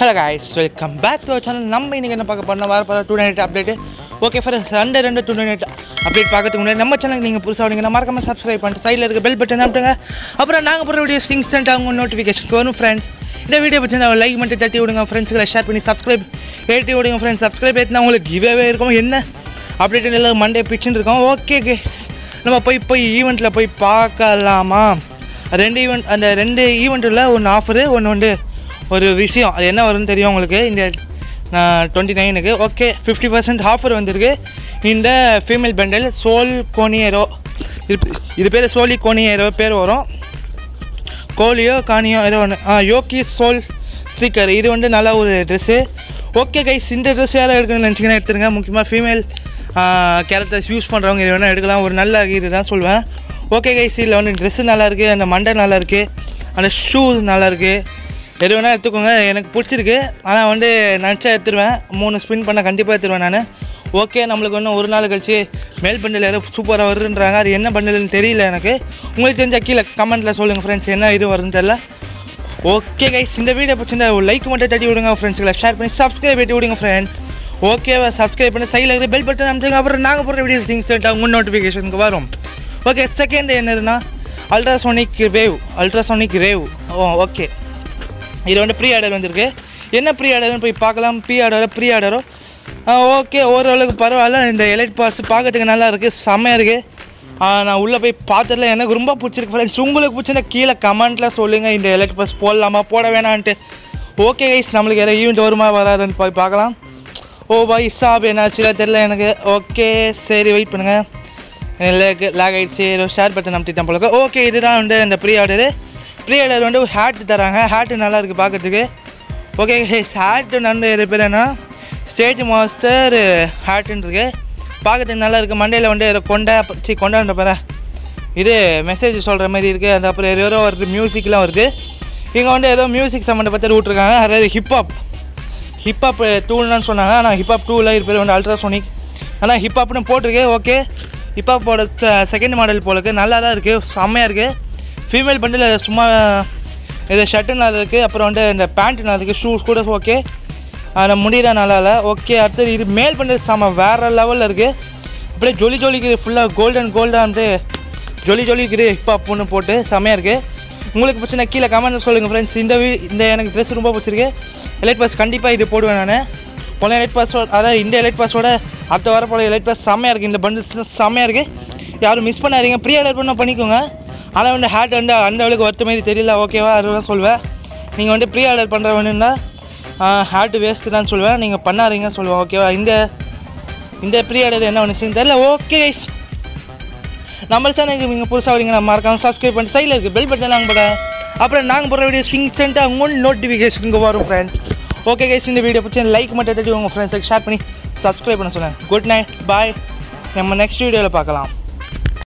hello guys welcome back to channel நம்ம இன்றைக்கி என்ன பார்க்க போறோம்னா வர போகிற tonight update okay for Sunday ரெண்டு டூ நைட் அப்டேட் பார்க்கறதுக்கு முன்னாடி நம்ம சேனல் நீங்கள் புதுசாக வந்தீங்கன்னா மறக்காம சப்ஸ்கிரைப் பண்ணிட்டு சைடில் இருக்க பெல் பட்டன் அமுட்டுங்க அப்புறம் நாங்கள் போகிற வீடியோஸ் இன்ஸ்டன்ட் அவங்க நோட்டிஃபிகேஷன் வரும் ஃப்ரெண்ட்ஸ் இந்த வீடியோ பற்றி நான் லைக் மட்டும் தட்டி விடுங்க ஃப்ரெண்ட்ஸுகளை ஷேர் பண்ணி சப்ஸ்கிரைப் ஏற்றி விடுங்க ஃப்ரெண்ட்ஸ் சப்ஸ்கிரைப் ஏற்றினா உங்களுக்கு கிவ்வே இருக்கும் என்ன அப்டேட் எல்லாம் மண்டே பிச்சுன்னு இருக்கோம் ஓகே கேஸ் நம்ம போய் போய் ஈவெண்ட்டில் போய் பார்க்கலாமா ரெண்டு ஈவெண்ட் அந்த ரெண்டு ஈவெண்ட்டில் ஒன்று ஆஃபரு ஒன்று வந்து ஒரு விஷயம் அது என்ன வரும்னு தெரியும் உங்களுக்கு இந்த டுவெண்ட்டி நைனுக்கு ஓகே ஃபிஃப்டி பர்சன்ட் ஆஃபர் வந்திருக்கு இந்த ஃபீமேல் பண்டல் சோல் கோனியரோ இது இது பேர் சோலி கோனியரோ பேர் வரும் கோலியோ கானியோ ஏதோ ஒன்று ஆ யோகி சோல் சீக்கர் இது வந்து நல்ல ஒரு ட்ரெஸ்ஸு ஓகே கைஸ் இந்த ட்ரெஸ் யாரும் எடுக்கணும்னு நினச்சிங்கன்னா எடுத்துருங்க முக்கியமாக ஃபீமேல் கேரக்டர்ஸ் யூஸ் பண்ணுறவங்க இது வேணால் எடுக்கலாம் ஒரு நல்ல இது தான் சொல்லுவேன் ஓகே கைஸ் இதில் வந்து ட்ரெஸ்ஸு நல்லா இருக்குது அந்த மண்டை நல்லா இருக்குது அந்த ஷூ நல்லா இருக்குது எது வேணால் எடுத்துக்கோங்க எனக்கு பிடிச்சிருக்கு ஆனால் வந்து நினச்சா எடுத்துருவேன் மூணு ஸ்பின் பண்ண கண்டிப்பாக எடுத்துருவேன் நான் ஓகே நம்மளுக்கு இன்னும் ஒரு நாள் கழிச்சு மேல் பண்டில் யாரோ சூப்பராக வருதுன்றாங்க அது என்ன பண்டில்னு தெரியல எனக்கு உங்களுக்கு தெரிஞ்ச கீழே கமெண்ட்டில் சொல்லுங்கள் ஃப்ரெண்ட்ஸ் என்ன இது வருதுன்னு தெரியல ஓகே கைஸ் இந்த வீடியோ பிடிச்சிருந்தா லைக் மட்டும் தட்டி விடுங்க ஃப்ரெண்ட்ஸ்களை ஷேர் பண்ணி சப்ஸ்கிரைப் பண்ணி விடுங்க ஃப்ரெண்ட்ஸ் ஓகேவா சப்ஸ்கிரைப் பண்ணி சைடில் இருக்கிற பெல் பட்டன் அமுத்துங்க அப்புறம் நாங்கள் போடுற வீடியோஸ் இன்ஸ்டன்ட்டாக உங்கள் நோட்டிஃபிகேஷனுக்கு வரும் ஓகே செகண்ட் என்னதுன்னா ultrasonic wave ultrasonic wave oh okay இது வந்து ப்ரீ ஆர்டர் வந்திருக்கு என்ன ப்ரீ ஆர்டர்னு போய் பார்க்கலாம் ப்ரீ ஆர்டரோ ப்ரீ ஆர்டரோ ஓகே ஓரளவுக்கு பரவாயில்ல இந்த எலைட் பாஸ் பார்க்கறதுக்கு நல்லா இருக்குது செம்மையாக இருக்குது நான் உள்ளே போய் பார்த்ததுல எனக்கு ரொம்ப பிடிச்சிருக்கு ஃப்ரெண்ட்ஸ் உங்களுக்கு பிடிச்சிருந்தா கீழே கமெண்ட்டில் சொல்லுங்கள் இந்த எலைட் பாஸ் போடலாமா போட வேணான்ட்டு ஓகே கைஸ் நம்மளுக்கு எதாவது ஈவெண்ட் வருமா வராதுன்னு போய் பார்க்கலாம் ஓ பாய் சாப் என்னாச்சுல தெரில எனக்கு ஓகே சரி வெயிட் பண்ணுங்கள் லேக் லேக் ஆகிடுச்சு ஏதோ ஷேர் பட்டன் அமுத்திட்டேன் போல ஓகே இதுதான் வந்து இந்த ப்ரீ ஆர்டரு ப்ரீ ஆர்டர் வந்து ஒரு ஹேட் தராங்க ஹேட்டு நல்லா இருக்குது பார்க்கறதுக்கு ஓகே ஹேட்டு வந்து இது பேர் என்ன ஸ்டேட் மாஸ்டர் ஹேட்டுன்னு இருக்கு பார்க்கறதுக்கு நல்லா இருக்குது மண்டையில் வந்து ஏதோ கொண்டை சி கொண்டாண்ட பாரு இது மெசேஜ் சொல்கிற மாதிரி இருக்குது அது அப்புறம் ஏதோ வருது மியூசிக்லாம் வருது இங்கே வந்து ஏதோ மியூசிக் சம்மந்தப்பட்ட விட்ருக்காங்க அதாவது ஹிப்ஹாப் ஹிப்ஹாப் டூல்னு சொன்னாங்க ஆனால் ஹிப்ஹாப் டூவில் இது பேர் வந்து அல்ட்ராசோனிக் ஆனால் ஹிப்ஹாப்னு போட்டிருக்கு ஓகே ஹிப்ஹாப்போட செகண்ட் மாடல் போலுக்கு நல்லா தான் இருக்குது செம்மையாக இருக்குது ஃபீமேல் பண்டில் சும்மா இது ஷர்ட்டு நல்லா இருக்குது அப்புறம் வந்து இந்த பேண்ட் நல்லா இருக்குது ஷூஸ் கூட ஓகே அந்த முடியிற நல்லா இல்லை ஓகே அடுத்தது இது மேல் பண்டில் செம்ம வேறு லெவலில் இருக்குது அப்படியே ஜொலி ஜொலிக்கு ஃபுல்லாக கோல்டன் கோல்டாக வந்து ஜொலி ஜொலிக்குது ஹிப்ஹாப் ஒன்று போட்டு செம்மையாக இருக்குது உங்களுக்கு பிடிச்சினா கீழே கமெண்ட் சொல்லுங்கள் ஃப்ரெண்ட்ஸ் இந்த வீ இந்த எனக்கு ட்ரெஸ் ரொம்ப பிடிச்சிருக்கு எலைட் பாஸ் கண்டிப்பாக இது போடுவேன் நான் போன எலைட் பாஸோட அதாவது இந்த எலைட் பாஸோட அடுத்த வர போல எலைட் பாஸ் செம்மையாக இருக்குது இந்த பண்டில்ஸ் செம்மையாக இருக்குது யாரும் மிஸ் பண்ணாதீங்க ப்ரீ ஆர்டர் பண்ண பண்ணிக்கோங்க ஆனால் வந்து ஹேட் வந்து அந்த அளவுக்கு ஒருத்த மாதிரி தெரியல ஓகேவா அதுதான் சொல்லுவேன் நீங்கள் வந்து ப்ரீ ஆர்டர் பண்ணுற வேணும்னா ஹேட் வேஸ்ட்டு தான் சொல்லுவேன் நீங்கள் பண்ணாதீங்க சொல்லுவேன் ஓகேவா இந்த இந்த ப்ரீ ஆர்டர் என்ன வந்துச்சுன்னு தெரியல ஓகே கைஸ் நம்ம சேனலுக்கு நீங்கள் புதுசாக வரீங்க நான் மறக்காம சப்ஸ்கிரைப் பண்ணிட்டு சைடில் இருக்குது பெல் பட்டன் நாங்கள் போட அப்புறம் நாங்கள் போடுற வீடியோ இன்ஸ்டன்ட்டாக உங்கள் நோட்டிஃபிகேஷனுக்கு வரும் ஃப்ரெண்ட்ஸ் ஓகே கைஸ் இந்த வீடியோ பிடிச்சி லைக் மட்டும் தட்டி உங்கள் ஃப்ரெண்ட்ஸுக்கு ஷேர் பண்ணி சப்ஸ்கிரைப் பண்ண சொல்லுங்கள் குட் நைட் பாய் நம்ம நெக்ஸ்ட் வீடியோவில் பார்க்கலாம்